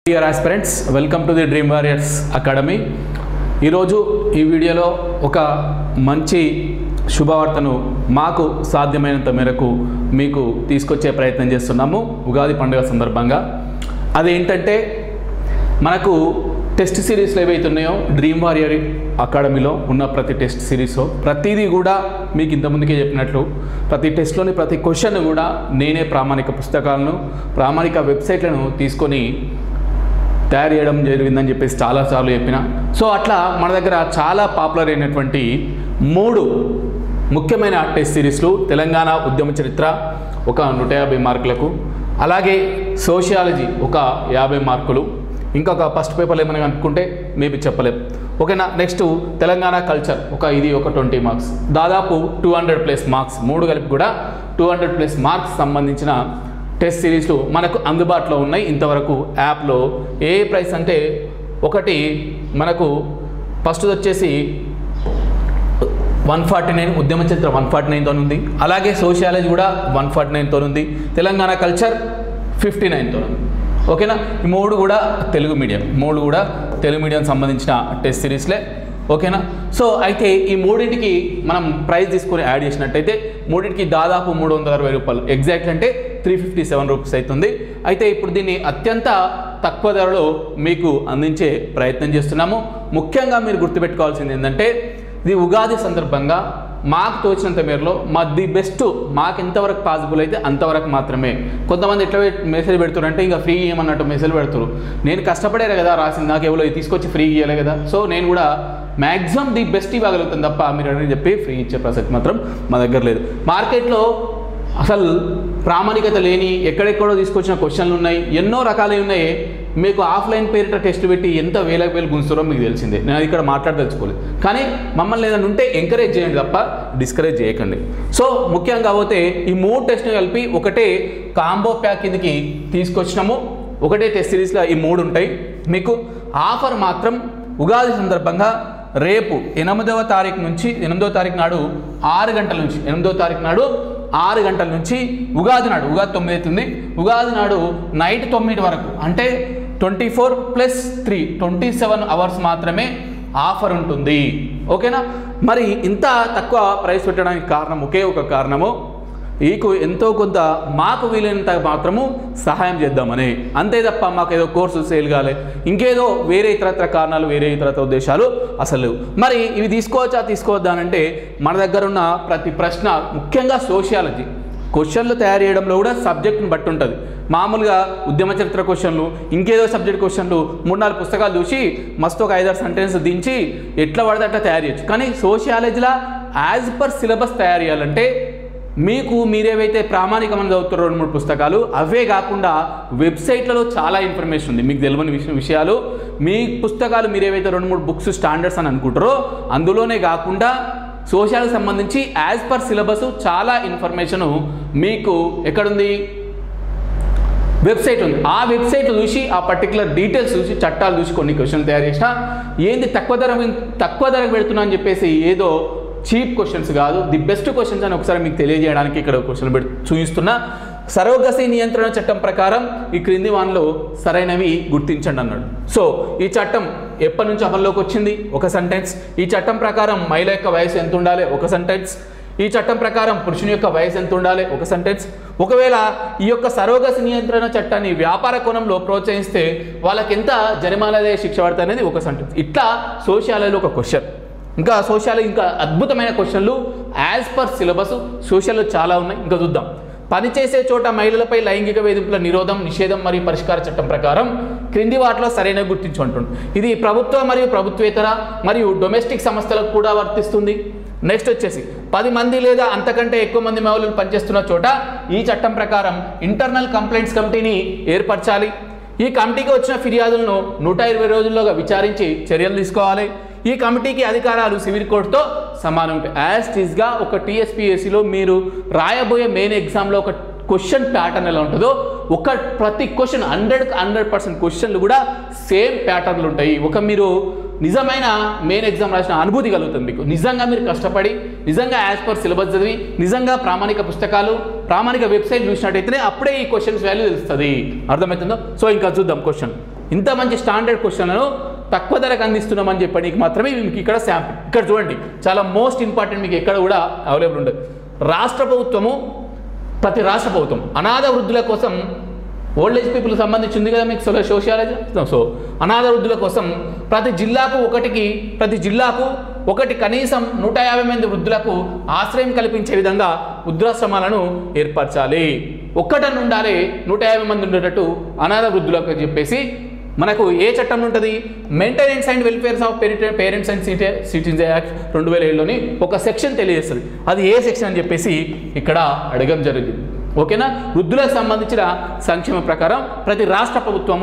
Dear aspirants welcome to the dream warriors academy ఈరోజు ఈ వీడియోలో ఒక మంచి శుభవార్తను మాకు సాధ్యమైనంత మేరకు మీకు తీసుకొచ్చే ప్రయత్నం చేస్తున్నాము ఉగాది పండుగ సందర్భంగా అదేంటంటే మనకు టెస్ట్ సిరీస్లు ఏవైతే ఉన్నాయో డ్రీమ్ వారియర్ అకాడమీలో ఉన్న ప్రతి టెస్ట్ సిరీస్లో ప్రతిదీ కూడా మీకు ఇంతకుముందుకే చెప్పినట్లు ప్రతి టెస్ట్లోని ప్రతి క్వశ్చన్ కూడా నేనే ప్రామాణిక పుస్తకాలను ప్రామాణిక వెబ్సైట్లను తీసుకొని తయారు చేయడం జరిగిందని చెప్పేసి చాలాసార్లు చెప్పిన సో అట్లా మన దగ్గర చాలా పాపులర్ అయినటువంటి మూడు ముఖ్యమైన టెస్ట్ సిరీస్లు తెలంగాణ ఉద్యమ చరిత్ర ఒక నూట యాభై మార్కులకు అలాగే సోషియాలజీ ఒక యాభై మార్కులు ఇంకొక ఫస్ట్ పేపర్లు ఏమైనా అనుకుంటే మేబీ చెప్పలేం ఓకేనా నెక్స్ట్ తెలంగాణ కల్చర్ ఒక ఇది ఒక ట్వంటీ మార్క్స్ దాదాపు టూ హండ్రెడ్ ప్లస్ మార్క్స్ మూడు కలిపి కూడా టూ హండ్రెడ్ ప్లస్ మార్క్స్ సంబంధించిన టెస్ట్ సిరీస్లు మనకు అందుబాటులో ఉన్నాయి ఇంతవరకు యాప్లో ఏ ప్రైస్ అంటే ఒకటి మనకు ఫస్ట్ వచ్చేసి వన్ ఫార్టీ నైన్ ఉద్యమ చరిత్ర వన్ ఫార్టీ నైన్తో ఉంది అలాగే సోషియాలజీ కూడా వన్ ఫార్టీ నైన్తో ఉంది తెలంగాణ కల్చర్ ఫిఫ్టీ నైన్తో ఉంది ఓకేనా ఈ మూడు కూడా తెలుగు మీడియం మూడు కూడా తెలుగు మీడియం సంబంధించిన టెస్ట్ సిరీస్లే ఓకేనా సో అయితే ఈ మూడింటికి మనం ప్రైస్ తీసుకొని యాడ్ చేసినట్టయితే మూడింటికి దాదాపు మూడు వందల అరవై రూపాయలు ఎగ్జాక్ట్ అంటే త్రీ ఫిఫ్టీ సెవెన్ రూపీస్ అవుతుంది అయితే ఇప్పుడు దీన్ని అత్యంత తక్కువ ధరలో మీకు అందించే ప్రయత్నం చేస్తున్నాము ముఖ్యంగా మీరు గుర్తుపెట్టుకోవాల్సింది ఏంటంటే ఇది ఉగాది సందర్భంగా మాకు తోచినంత మేరలో మా ది బెస్ట్ మాకు ఎంతవరకు పాసిబుల్ అయితే అంతవరకు మాత్రమే కొంతమంది ఎట్లా మెసేజ్ పెడుతున్నారంటే ఇంకా ఫ్రీ ఇవ్వమన్నట్టు మెసేజ్ పెడుతున్నారు నేను కష్టపడారు కదా రాసింది నాకు ఎవరో తీసుకొచ్చి ఫ్రీ ఇవ్వలే కదా సో నేను కూడా మ్యాక్సిమం ది బెస్ట్ ఇవ్వగలుగుతాను తప్ప మీరు అని చెప్పి ఫ్రీ ఇచ్చే ప్రసక్తి మాత్రం మా దగ్గర లేదు మార్కెట్లో అసలు ప్రామాణికత లేని ఎక్కడెక్కడో తీసుకొచ్చిన క్వశ్చన్లు ఉన్నాయి ఎన్నో రకాలవి ఉన్నాయి మీకు ఆఫ్లైన్ పేరిట టెస్ట్ పెట్టి ఎంత వేల వేలు గుంచుతారో మీకు తెలిసిందే నేను అది ఇక్కడ మాట్లాడదలుచుకోలేదు కానీ మమ్మల్ని ఏదైనా ఉంటే ఎంకరేజ్ చేయండి తప్ప డిస్కరేజ్ చేయకండి సో ముఖ్యంగా పోతే ఈ మూడు టెస్ట్ని కలిపి ఒకటే కాంబో ప్యాక్ కిందకి తీసుకొచ్చినాము ఒకటే టెస్ట్ సిరీస్లో ఈ మూడు ఉంటాయి మీకు ఆఫర్ మాత్రం ఉగాది సందర్భంగా రేపు ఎనిమిదవ తారీఖు నుంచి ఎనిమిదవ తారీఖు నాడు ఆరు గంటల నుంచి ఎనిమిదవ తారీఖు నాడు ఆరు గంటల నుంచి ఉగాది నాడు ఉగాది తొమ్మిది అవుతుంది ఉగాది నాడు నైట్ తొమ్మిది వరకు అంటే twenty four plus three twenty seven hours మాత్రమే ఆఫర్ ఉంటుంది ఓకేనా మరి ఇంత తక్కువ ప్రైస్ పెట్టడానికి కారణం ఒకే ఒక కారణము ఈకు ఎంతో కొంత మాకు వీలైనంత మాత్రము సహాయం చేద్దామని అంతే తప్ప మాకు ఏదో కోర్సు సేల్ కాలే ఇంకేదో వేరే ఇతరత్ర కారణాలు వేరే ఇతరత్ర ఉద్దేశాలు అసలు లేవు మరి ఇవి తీసుకోవచ్చా తీసుకోవద్దా అని అంటే మన దగ్గర ఉన్న ప్రతి ప్రశ్న ముఖ్యంగా సోషియాలజీ క్వశ్చన్లు తయారు చేయడంలో కూడా సబ్జెక్ట్ని బట్టి ఉంటుంది మామూలుగా ఉద్యమ చరిత్ర క్వశ్చన్లు ఇంకేదో సబ్జెక్ట్ క్వశ్చన్లు మూడు నాలుగు పుస్తకాలు చూసి మస్తు ఒక ఐదారు సెంటెన్స్ దించి ఎట్లా పడితే అట్లా తయారు చేయొచ్చు కానీ సోషియాలజీలో యాజ్ పర్ సిలబస్ తయారు చేయాలంటే మీకు మీరేవైతే ప్రామాణికమైన చదువుతారో రెండు మూడు పుస్తకాలు అవే కాకుండా వెబ్సైట్లలో చాలా ఇన్ఫర్మేషన్ ఉంది మీకు తెలియని విషయం విషయాలు మీ పుస్తకాలు మీరేవైతే రెండు మూడు బుక్స్ స్టాండర్డ్స్ అని అనుకుంటారో అందులోనే కాకుండా సోషల్కి సంబంధించి యాజ్ పర్ సిలబస్ చాలా ఇన్ఫర్మేషను మీకు ఎక్కడుంది వెబ్సైట్ ఉంది ఆ వెబ్సైట్ చూసి ఆ పర్టికులర్ డీటెయిల్స్ చూసి చట్టాలు చూసి కొన్ని క్వశ్చన్లు తయారు చేసిన ఏంది తక్కువ ధర తక్కువ ధరకు పెడుతున్నా అని చెప్పేసి ఏదో చీప్ క్వశ్చన్స్ కాదు ది బెస్ట్ క్వశ్చన్స్ అని ఒకసారి మీకు తెలియజేయడానికి ఇక్కడ క్వశ్చన్ పెట్టి చూపిస్తున్నా సరోగసి నియంత్రణ చట్టం ప్రకారం ఈ క్రింది వాన్లో సరైనవి గుర్తించండి అన్నాడు సో ఈ చట్టం ఎప్పటి నుంచి అమల్లోకి వచ్చింది ఒక సెంటెన్స్ ఈ చట్టం ప్రకారం మహిళ యొక్క వయసు ఎంత ఉండాలి ఒక సెంటెన్స్ ఈ చట్టం ప్రకారం పురుషుని యొక్క వయసు ఎంత ఉండాలి ఒక సెంటెన్స్ ఒకవేళ ఈ యొక్క సరోగసి నియంత్రణ చట్టాన్ని వ్యాపార కోణంలో ప్రోత్సహిస్తే వాళ్ళకి ఎంత జరిమానాదే శిక్ష పడుతుంది అనేది ఒక సెంటెన్స్ ఇట్లా సోషియాలజీలో ఒక క్వశ్చన్ ఇంకా సోషల్ ఇంకా అద్భుతమైన క్వశ్చన్లు యాజ్ పర్ సిలబస్ సోషల్లో చాలా ఉన్నాయి ఇంకా చూద్దాం పనిచేసే చోట మహిళలపై లైంగిక వేధింపుల నిరోధం నిషేధం మరియు పరిష్కార చట్టం ప్రకారం క్రింది వాటిలో సరైన గుర్తించుకుంటుంది ఇది ప్రభుత్వ మరియు ప్రభుత్వేతర మరియు డొమెస్టిక్ సంస్థలకు కూడా వర్తిస్తుంది నెక్స్ట్ వచ్చేసి పది మంది లేదా అంతకంటే ఎక్కువ మంది మహిళలు పనిచేస్తున్న చోట ఈ చట్టం ప్రకారం ఇంటర్నల్ కంప్లైంట్స్ కమిటీని ఏర్పరచాలి ఈ కమిటీకి వచ్చిన ఫిర్యాదులను నూట ఇరవై రోజుల్లోగా విచారించి చర్యలు తీసుకోవాలి ఈ కమిటీకి అధికారాలు సివిల్ కోర్టుతో సమానం యాజ్ టీజ్గా ఒక టీఎస్పీఎస్సీలో మీరు రాయబోయే మెయిన్ ఎగ్జామ్లో ఒక క్వశ్చన్ ప్యాటర్న్ ఎలా ఉంటుందో ఒక ప్రతి క్వశ్చన్ హండ్రెడ్ హండ్రెడ్ పర్సెంట్ క్వశ్చన్లు కూడా సేమ్ ప్యాటర్న్లు ఉంటాయి ఒక మీరు నిజమైన మెయిన్ ఎగ్జామ్ రాసిన అనుభూతి కలుగుతుంది మీకు నిజంగా మీరు కష్టపడి నిజంగా యాజ్ పర్ సిలబస్ చదివి నిజంగా ప్రామాణిక పుస్తకాలు ప్రామాణిక వెబ్సైట్ చూసినట్టయితేనే అప్పుడే ఈ క్వశ్చన్స్ వాల్యూ తెలుస్తుంది అర్థమవుతుందో సో ఇంకా చూద్దాం క్వశ్చన్ ఇంత మంచి స్టాండర్డ్ క్వశ్చన్లను తక్కువ ధరకు అందిస్తున్నామని చెప్పడానికి మాత్రమే మీకు ఇక్కడ శాంపుల్ ఇక్కడ చూడండి చాలా మోస్ట్ ఇంపార్టెంట్ మీకు ఎక్కడ కూడా అవైలబుల్ ఉండదు రాష్ట్ర ప్రభుత్వము ప్రతి రాష్ట్ర ప్రభుత్వం అనాథ వృద్ధుల కోసం ఓల్డ్ ఏజ్ పీపుల్ సంబంధించి ఉంది కదా మీకు సో- సోషియాలజీ సో అనాథ వృద్ధుల కోసం ప్రతి జిల్లాకు ఒకటికి ప్రతి జిల్లాకు ఒకటి కనీసం నూట యాభై మంది వృద్ధులకు ఆశ్రయం కల్పించే విధంగా వృద్ధాశ్రమాలను ఏర్పరచాలి ఒక్కటని ఉండాలి నూట యాభై మంది ఉండేటట్టు అనాథ వృద్ధులకు అని చెప్పేసి మనకు ఏ చట్టం ఉంటుంది maintenance and welfares of parents and citizens act రెండు వేల ఏడులోని ఒక సెక్షన్ తెలియజేస్తుంది అది ఏ సెక్షన్ అని చెప్పేసి ఇక్కడ అడగడం జరిగింది ఓకేనా వృద్ధులకు సంబంధించిన సంక్షేమ ప్రకారం ప్రతి రాష్ట్ర ప్రభుత్వము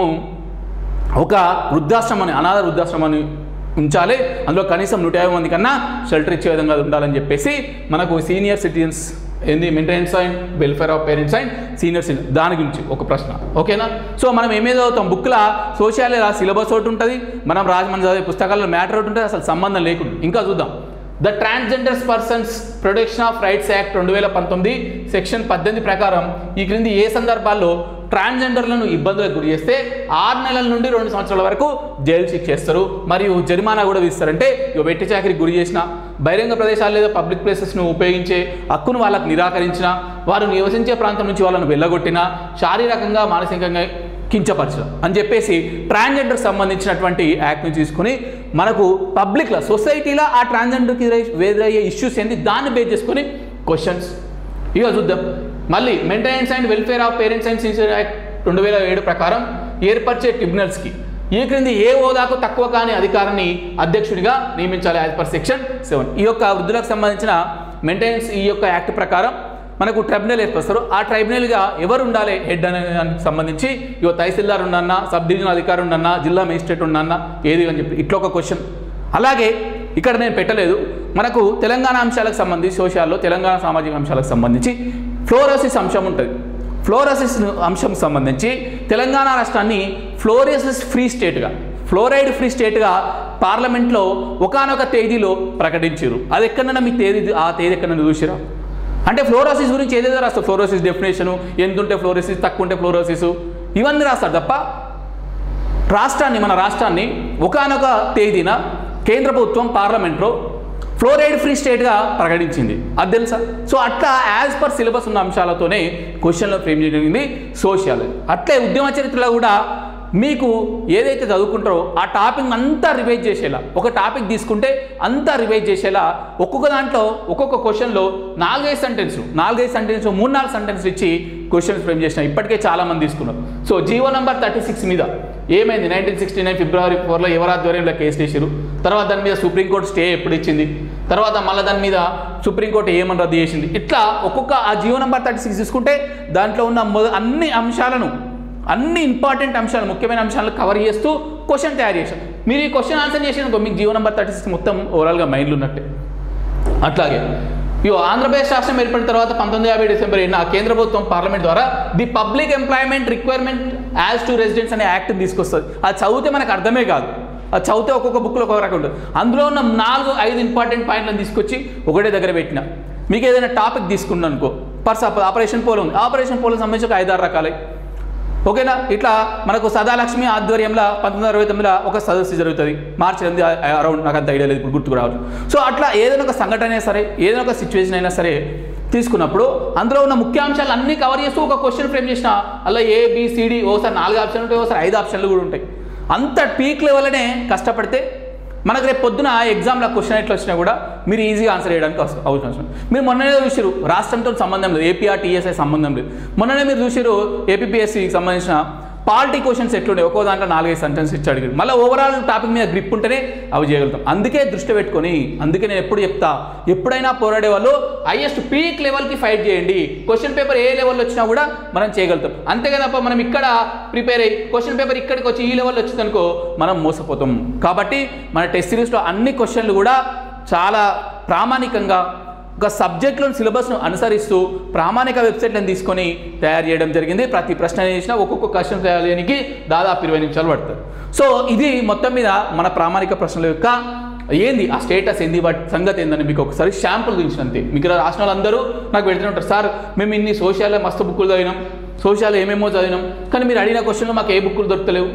ఒక వృద్ధాశ్రమాన్ని అనాథ వృద్ధాశ్రమాన్ని ఉంచాలి అందులో కనీసం నూట యాభై మంది కన్నా షెల్టర్ ఇచ్చే విధంగా ఉండాలని చెప్పేసి మనకు సీనియర్ సిటిజన్స్ ఏంది maintenance and welfare of parents and senior citizen దాని గురించి ఒక ప్రశ్న ఓకేనా సో మనం ఏమేదో చదువుతాం బుక్లో సోషియాలజీ సిలబస్ ఒకటి ఉంటుంది మనం రాజమండ్రి చదివే పుస్తకాల్లో మ్యాటర్ ఒకటి ఉంటుంది అసలు సంబంధం లేకుండా ఇంకా చూద్దాం the transgenders persons protection of rights act రెండు వేల పంతొమ్మిది సెక్షన్ పద్దెనిమిది ప్రకారం ఈ క్రింది ఏ సందర్భాల్లో ట్రాన్స్జెండర్లను ఇబ్బందులకు గురి చేస్తే ఆరు నెలల నుండి రెండు సంవత్సరాల వరకు జైలు శిక్ష చేస్తారు మరియు జరిమానా కూడా విధిస్తారంటే ఇక వెట్టి చాకరికి గురి చేసిన బహిరంగ ప్రదేశాలు లేదా పబ్లిక్ ప్లేసెస్ను ఉపయోగించే హక్కును వాళ్ళకు నిరాకరించిన వారు నివసించే ప్రాంతం నుంచి వాళ్ళను వెళ్ళగొట్టిన శారీరకంగా మానసికంగా కించపరచడం అని చెప్పేసి ట్రాన్స్జెండర్ సంబంధించినటువంటి యాక్ట్ని తీసుకుని మనకు పబ్లిక్లో సొసైటీలో ఆ ట్రాన్స్జెండర్కి ఎదురయ్యే ఇష్యూస్ ఏంది దాన్ని బేస్ చేసుకొని క్వశ్చన్స్ ఇక చూద్దాం మళ్ళీ maintenance and welfare of parents and senior act రెండు వేల ఏడు ప్రకారం ఏర్పరిచే ట్రిబ్యునల్స్కి ఈ క్రింది ఏ హోదాకు తక్కువ కాని అధికారాన్ని అధ్యక్షుడిగా నియమించాలి యాజ్ పర్ సెక్షన్ సెవెన్ ఈ యొక్క వృద్ధులకు సంబంధించిన మెయింటెనెన్స్ ఈ యొక్క యాక్ట్ ప్రకారం మనకు ట్రైబ్యునల్ ఏర్పరుస్తారు ఆ ట్రైబ్యునల్గా ఎవరు ఉండాలి హెడ్ అనే దానికి సంబంధించి ఇగో తహసీల్దార్ ఉండన్నా సబ్ డివిజనల్ అధికారి ఉండన్నా జిల్లా మేజిస్ట్రేట్ ఉండన్నా ఏది అని చెప్పి ఇట్లా ఒక క్వశ్చన్ అలాగే ఇక్కడ నేను పెట్టలేదు మనకు తెలంగాణ అంశాలకు సంబంధించి సోషాల్లో తెలంగాణ సామాజిక అంశాలకు సంబంధించి ఫ్లోరోసిస్ అంశం ఉంటుంది ఫ్లోరోసిస్ అంశం సంబంధించి తెలంగాణ రాష్ట్రాన్ని ఫ్లోరోసిస్ ఫ్రీ స్టేట్గా ఫ్లోరైడ్ ఫ్రీ స్టేట్గా పార్లమెంట్లో ఒకానొక తేదీలో ప్రకటించారు అది ఎక్కడన్నా మీ తేదీ ఆ తేదీ ఎక్కడన్నా చూసిరా అంటే ఫ్లోరోసిస్ గురించి ఏదేదో రాస్తారు ఫ్లోరోసిస్ డెఫినేషను ఎంత ఉంటే ఫ్లోరోసిస్ తక్కువ ఉంటే ఫ్లోరోసిస్ ఇవన్నీ రాస్తారు తప్ప రాష్ట్రాన్ని మన రాష్ట్రాన్ని ఒకానొక తేదీన కేంద్ర ప్రభుత్వం పార్లమెంట్లో ఫ్లోరైడ్ ఫ్రీ స్టేట్గా ప్రకటించింది అది తెలుసా సో అట్లా యాజ్ పర్ సిలబస్ ఉన్న అంశాలతోనే క్వశ్చన్లో ఫ్రేమ్ చేయడం జరిగింది సోషియాలజీ అట్లే ఉద్యమ చరిత్రలో కూడా మీకు ఏదైతే చదువుకుంటారో ఆ టాపిక్ అంతా రివైజ్ చేసేలా ఒక టాపిక్ తీసుకుంటే అంతా రివైజ్ చేసేలా ఒక్కొక్క దాంట్లో ఒక్కొక్క క్వశ్చన్లో నాలుగైదు సెంటెన్స్ నాలుగైదు సెంటెన్స్ మూడు నాలుగు సెంటెన్స్ ఇచ్చి క్వశ్చన్స్ ఫ్రేమ్ చేసిన ఇప్పటికే చాలా మంది తీసుకున్నారు so GO number thirty six మీద ఏమైంది నైన్టీన్ సిక్స్టీ నైన్ ఫిబ్రవరి ఫోర్లో ఎవరి ఆధ్వర్యంలో కేసు వేసారు తర్వాత దాని మీద సుప్రీంకోర్టు స్టే ఎప్పుడు ఇచ్చింది తర్వాత మళ్ళీ దాని మీద సుప్రీంకోర్టు ఏమని రద్దు చేసింది ఇట్లా ఒక్కొక్క ఆ జీవో నంబర్ థర్టీ సిక్స్ తీసుకుంటే దాంట్లో ఉన్న మొద అన్ని అంశాలను అన్ని ఇంపార్టెంట్ అంశాలు ముఖ్యమైన అంశాలను కవర్ చేస్తూ క్వశ్చన్ తయారు చేశాం మీరు ఈ క్వశ్చన్ ఆన్సర్ చేసిన మీకు జీవో నంబర్ థర్టీ సిక్స్ మొత్తం ఓవరాల్గా మైండ్లో ఉన్నట్టే అట్లాగే ఇగో ఆంధ్రప్రదేశ్ రాష్ట్రం ఏర్పడిన తర్వాత పంతొమ్మిది యాభై డిసెంబర్ ఏడున కేంద్ర ప్రభుత్వం పార్లమెంట్ ద్వారా the public employment requirement as to residents అనే యాక్ట్ తీసుకొస్తుంది అది చదివితే మనకు అర్థమే కాదు అది చదివితే ఒక్కొక్క బుక్లో ఒక్కొక్క రకం ఉంటుంది అందులో ఉన్న నాలుగు ఐదు ఇంపార్టెంట్ పాయింట్లను తీసుకొచ్చి ఒకటే దగ్గర పెట్టిన మీకు ఏదైనా టాపిక్ తీసుకున్నాను అనుకో పర్ సపోజ్ ఆపరేషన్ పోలో ఉంది ఆపరేషన్ పోలో సంబంధించి ఒక ఐదారు రకాలే ఓకేనా ఇట్లా మనకు సదాలక్ష్మి ఆధ్వర్యంలో పంతొమ్మిది అరవై తొమ్మిదిలో ఒక సదస్సు జరుగుతుంది మార్చి ఎనిమిది అరౌండ్ నాకు అంత ఐడియా లేదు ఇప్పుడు గుర్తుకు రావాలి సో అట్లా ఏదైనా ఒక సంఘటన అయినా సరే ఏదైనా ఒక సిచ్యువేషన్ అయినా సరే తీసుకున్నప్పుడు అందులో ఉన్న ముఖ్యాంశాలు అన్నీ కవర్ చేస్తూ ఒక క్వశ్చన్ ఫ్రేమ్ చేసిన అలా ఏ బిసిడి ఓసారి నాలుగు ఆప్షన్లు ఉంటాయి ఓసారి ఐదు ఆప్షన్లు కూడా ఉంటాయి అంత పీక్ లెవెల్నే కష్టపడితే మనకు రేపు పొద్దున ఎగ్జామ్లో క్వశ్చన్ ఎట్లా వచ్చినా కూడా మీరు ఈజీగా ఆన్సర్ చేయడానికి అవసరం అవకాశం ఉంది. మీరు మొన్ననే చూసారు రాష్ట్రంతో సంబంధం లేదు ఏపీఆర్ టీఎస్ఐ సంబంధం లేదు మొన్ననే మీరు చూసారు ఏపీఎస్సికి సంబంధించిన పాలిటీ క్వశ్చన్స్ ఎట్లుండే ఒక్కో దాంట్లో నాలుగైదు సెంటెన్స్ ఇచ్చి అడిగారు మళ్ళీ ఓవరాల్ టాపిక్ మీద గ్రిప్ ఉంటేనే అవి చేయగలుగుతాం అందుకే దృష్టి పెట్టుకొని అందుకే నేను ఎప్పుడు చెప్తా ఎప్పుడైనా పోరాడే వాళ్ళు హైయెస్ట్ పీక్ లెవెల్కి ఫైట్ చేయండి క్వశ్చన్ పేపర్ ఏ లెవెల్ వచ్చినా కూడా మనం చేయగలుగుతాం అంతే కదప్ప మనం ఇక్కడ ప్రిపేర్ అయ్యి క్వశ్చన్ పేపర్ ఇక్కడికి వచ్చి ఈ లెవెల్ వచ్చిందనుకో మనం మోసపోతాం కాబట్టి మన టెస్ట్ సిరీస్లో అన్ని క్వశ్చన్లు కూడా చాలా ప్రామాణికంగా ఒక సబ్జెక్టులోని సిలబస్ను అనుసరిస్తూ ప్రామాణిక వెబ్సైట్లను తీసుకొని తయారు చేయడం జరిగింది ప్రతి ప్రశ్న చేసినా ఒక్కొక్క క్వశ్చన్ తయారు చేయడానికి దాదాపు ఇరవై నిమిషాలు పడుతుంది సో ఇది మొత్తం మీద మన ప్రామాణిక ప్రశ్నల యొక్క ఏంది ఆ స్టేటస్ ఏంది వాటి సంగతి ఏందని మీకు ఒకసారి షాంపుల్ గురించి అంతే మీకు రాసిన వాళ్ళందరూ నాకు పెడుతూనే ఉంటారు సార్ మేము ఇన్ని సోషల్లో మస్తు బుక్కులు చదివినాం సోషల్ ఏమేమో చదివినాం కానీ మీరు అడిగిన క్వశ్చన్లో మాకు ఏ బుక్కులు దొరకలేవు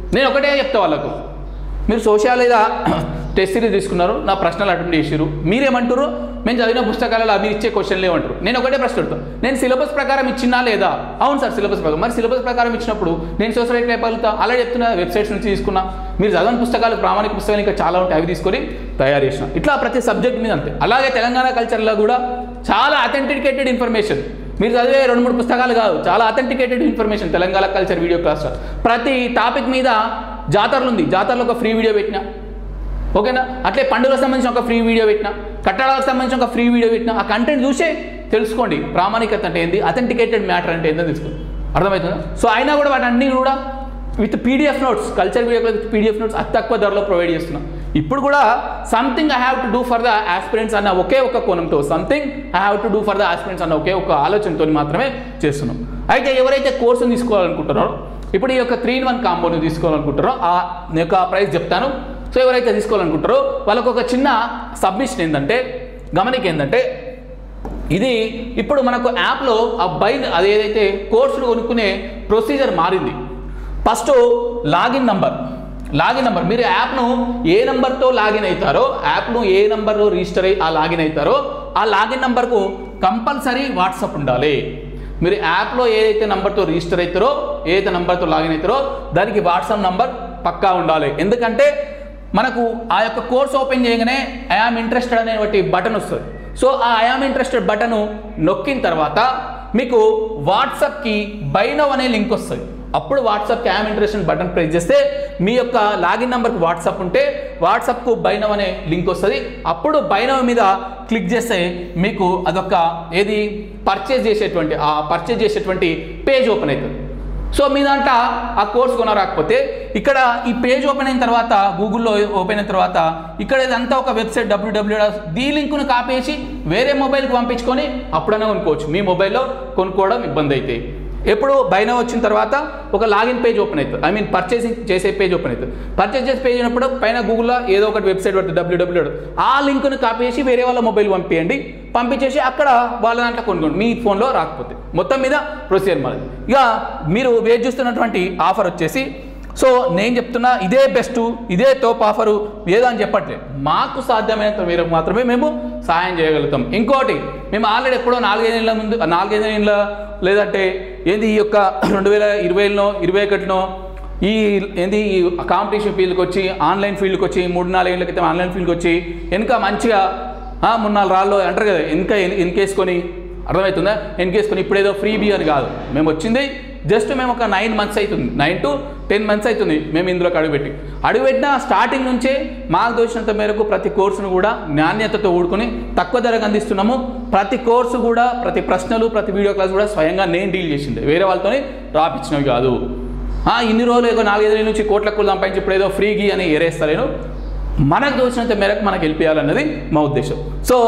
నేను ఒకటే చెప్తా వాళ్ళకు మీరు సోషాలజీలో టెస్ట్ సిరీస్ తీసుకున్నారు నా ప్రశ్నలు అటెంప్ట్ చేసారు మీరేమంటారు మేము చదివిన పుస్తకాలలో మీరు ఇచ్చే క్వశ్చన్లు ఏమంటారు నేను ఒకటే ప్రశ్న అడుగుతాను నేను సిలబస్ ప్రకారం ఇచ్చినా లేదా అవును సార్ సిలబస్ ప్రకారం మరి సిలబస్ ప్రకారం ఇచ్చినప్పుడు నేను సోషల్ చెప్పగలుగుతా అలా చెప్తున్నా వెబ్సైట్స్ నుంచి తీసుకున్నా మీరు చదవని పుస్తకాలు ప్రామాణిక పుస్తకాలు ఇంకా చాలా ఉంటాయి అవి తీసుకొని తయారు చేసిన ఇట్లా ప్రతి సబ్జెక్ట్ మీద అంతే అలాగే తెలంగాణ కల్చర్లో కూడా చాలా అథెంటికేటెడ్ ఇన్ఫర్మేషన్ మీరు చదివే రెండు మూడు పుస్తకాలు కాదు చాలా authenticated information Telangana culture video class ప్రతి టాపిక్ మీద జాతరలు ఉంది జాతరలో ఒక ఫ్రీ వీడియో పెట్టిన ఓకేనా అట్లే పండుగలకు సంబంధించిన ఒక ఫ్రీ వీడియో పెట్టిన కట్టడాలకు సంబంధించిన ఒక ఫ్రీ వీడియో పెట్టిన ఆ కంటెంట్ చూసే తెలుసుకోండి ప్రామాణికత అంటే ఏంది అథెంటికేటెడ్ మ్యాటర్ అంటే ఏందో తెలుసుకోండి అర్థమవుతుందా సో అయినా కూడా వాటన్ని కూడా with PDF notes culture video with PDF notes అతి తక్కువ ధరలో ప్రొవైడ్ చేస్తున్నాం ఇప్పుడు కూడా something I have to do for the aspirants అన్న ఒకే ఒక కోణంతో something I have to do for the aspirants అన్న ఒకే ఒక ఆలోచనతో మాత్రమే చేస్తున్నాం అయితే ఎవరైతే కోర్సును తీసుకోవాలనుకుంటున్నారో ఇప్పుడు ఈ యొక్క త్రీ ఇన్ వన్ కాంబోని తీసుకోవాలనుకుంటారో ఆ నేను యొక్క ప్రైస్ చెప్తాను సో ఎవరైతే తీసుకోవాలనుకుంటారో వాళ్ళకు ఒక చిన్న సబ్మిషన్ ఏంటంటే గమనిక ఏంటంటే ఇది ఇప్పుడు మనకు యాప్లో ఆ బై అది ఏదైతే కోర్సులు కొనుక్కునే ప్రొసీజర్ మారింది first login number login number మీరు యాప్ను ఏ నంబర్తో లాగిన్ అవుతారో యాప్ను ఏ నంబర్లో రిజిస్టర్ అయ్యి ఆ లాగిన్ అవుతారో ఆ లాగిన్ నంబర్కు కంపల్సరీ వాట్సాప్ ఉండాలి మీరు యాప్లో ఏదైతే నంబర్తో రిజిస్టర్ అవుతారో ఏదైతే నంబర్తో లాగిన్ అవుతారో దానికి వాట్సాప్ నంబర్ పక్కా ఉండాలి ఎందుకంటే మనకు ఆ యొక్క కోర్స్ ఓపెన్ చేయగానే ఐఆమ్ ఇంట్రెస్టెడ్ అనే ఒకటి బటన్ వస్తుంది సో ఆ ఐఆమ్ ఇంట్రెస్టెడ్ బటన్ నొక్కిన తర్వాత మీకు వాట్సాప్కి బైనవ్ అనే లింక్ వస్తుంది అప్పుడు వాట్సాప్కి ఐఆమ్ ఇంట్రెస్టెడ్ బటన్ ప్రెస్ చేస్తే మీ యొక్క లాగిన్ నెంబర్కి వాట్సాప్ ఉంటే వాట్సాప్కు బైనవ్ అనే లింక్ వస్తుంది అప్పుడు బైనవ్ మీద క్లిక్ చేస్తే మీకు అదొక ఏది పర్చేజ్ చేసేటువంటి ఆ పర్చేజ్ చేసేటువంటి పేజ్ ఓపెన్ అవుతుంది సో మీ దాంట్లో ఆ కోర్స్ కొనరాకపోతే ఇక్కడ ఈ పేజ్ ఓపెన్ అయిన తర్వాత గూగుల్లో ఓపెన్ అయిన తర్వాత ఇక్కడ ఇదంతా ఒక వెబ్సైట్ డబ్ల్యూడబ్ల్యూ దీ లింక్ను కాపేసి వేరే మొబైల్కి పంపించుకొని అప్పుడైనా కొనుక్కోవచ్చు మీ మొబైల్లో కొనుక్కోవడం ఇబ్బంది అయితే ఎప్పుడు బైనా వచ్చిన తర్వాత ఒక లాగిన్ పేజ్ ఓపెన్ అవుతుంది ఐ మీన్ పర్చేసింగ్ చేసే పేజ్ ఓపెన్ అవుతుంది పర్చేస్ చేసే పేజ్ అయినప్పుడు పైన గూగుల్లో ఏదో ఒకటి వెబ్సైట్ పడుతుంది డబ్ల్యూడబ్ల్యూ ఆ లింక్ను కాపీ చేసి వేరే వాళ్ళ మొబైల్ పంపించండి పంపించేసి అక్కడ వాళ్ళ దాంట్లో కొనుక్కోండి మీ ఫోన్లో రాకపోతే మొత్తం మీద ప్రొసీజర్ మాది ఇక మీరు వేచి చూస్తున్నటువంటి ఆఫర్ వచ్చేసి సో నేను చెప్తున్నా ఇదే బెస్ట్ ఇదే తోపు ఆఫరు ఏదో అని చెప్పట్లేదు మాకు సాధ్యమైనంత మేరకు మాత్రమే మేము సహాయం చేయగలుగుతాం ఇంకోటి మేము ఆల్రెడీ ఎప్పుడో నాలుగైదేళ్ళ ముందు నాలుగైదేళ్ళ లేదంటే ఏంది ఈ యొక్క రెండు వేల ఇరవైలో ఇరవై ఒకటిలో ఈ ఏంది ఈ కాంపిటీషన్ ఫీల్డ్కి వచ్చి ఆన్లైన్ ఫీల్డ్కి వచ్చి మూడు నాలుగేళ్ళ క్రితం ఆన్లైన్ ఫీల్డ్కి వచ్చి వెనుక మంచిగా ఆ, మూడు నాలుగు రాళ్ళు అంటారు కదా వెనుక ఎన్కేసుకొని అర్థమవుతుందా ఎన్కేసుకొని ఇప్పుడు ఏదో ఫ్రీ బీ అని కాదు మేము వచ్చింది జస్ట్ మేము ఒక నైన్ మంత్స్ అవుతుంది నైన్ టు టెన్ మంత్స్ అవుతుంది మేము ఇందులోకి అడుగుపెట్టి అడుగుపెట్టిన స్టార్టింగ్ నుంచే మాకు దోచినంత మేరకు ప్రతి కోర్సును కూడా నాణ్యతతో ఊడుకొని తక్కువ ధరకు అందిస్తున్నాము ప్రతి కోర్సు కూడా ప్రతి ప్రశ్నలు ప్రతి వీడియో క్లాస్ కూడా స్వయంగా నేను డీల్ చేసింది వేరే వాళ్ళతోనే రాపించినవి కాదు ఆ, ఇన్ని రోజులు ఏదో నాలుగైదు నుంచి కోట్ల కోట్లు సంపాదించి ఇప్పుడు ఏదో ఫ్రీగి అని ఏరేస్తలేను మనకు దోచినంత మేరకు మనకు వెళ్ళిపోయాలన్నది మా ఉద్దేశం సో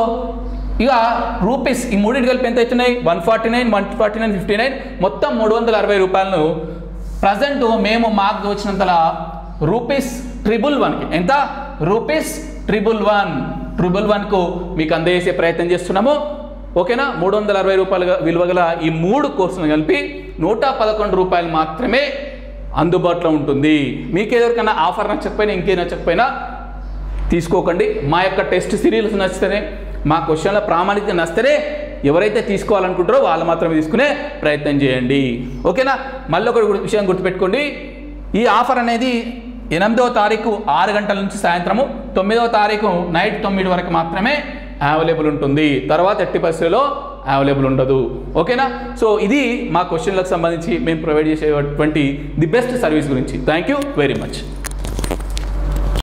ఇక రూపీస్ ఈ మూడింటి కలిపి ఎంత అవుతున్నాయి one forty nine one forty nine fifty nine మొత్తం మూడు వందల అరవై రూపాయలను ప్రజెంట్ మేము మాకు దోచినంతలా రూపీస్ ట్రిబుల్ వన్కి ఎంత రూపీస్ ట్రిబుల్ వన్ ట్రిబుల్ వన్కు మీకు అందజేసే ప్రయత్నం చేస్తున్నాము ఓకేనా మూడు వందల అరవై రూపాయలుగా విలువ గల ఈ మూడు కోర్సులు కలిపి నూట పదకొండు రూపాయలు మాత్రమే అందుబాటులో ఉంటుంది మీకు ఎవరికైనా ఆఫర్ నచ్చకపోయినా ఇంకే నచ్చకపోయినా తీసుకోకండి మా యొక్క టెస్ట్ సిరీస్ నచ్చితేనే మా క్వశ్చన్ల ప్రామాణికత నచ్చితేనే ఎవరైతే తీసుకోవాలనుకుంటారో వాళ్ళు మాత్రమే తీసుకునే ప్రయత్నం చేయండి ఓకేనా మళ్ళీ ఒక విషయం గుర్తుపెట్టుకోండి ఈ ఆఫర్ అనేది ఎనిమిదవ తారీఖు ఆరు గంటల నుంచి సాయంత్రము తొమ్మిదవ తారీఖు నైట్ తొమ్మిది వరకు మాత్రమే అవైలబుల్ ఉంటుంది తర్వాత ఎట్టి పరిస్థితుల్లో అవైలబుల్ ఉండదు ఓకేనా సో ఇది మా క్వశ్చన్లకు సంబంధించి మేము ప్రొవైడ్ చేసేటువంటి ది బెస్ట్ సర్వీస్ గురించి థ్యాంక్ యూ వెరీ మచ్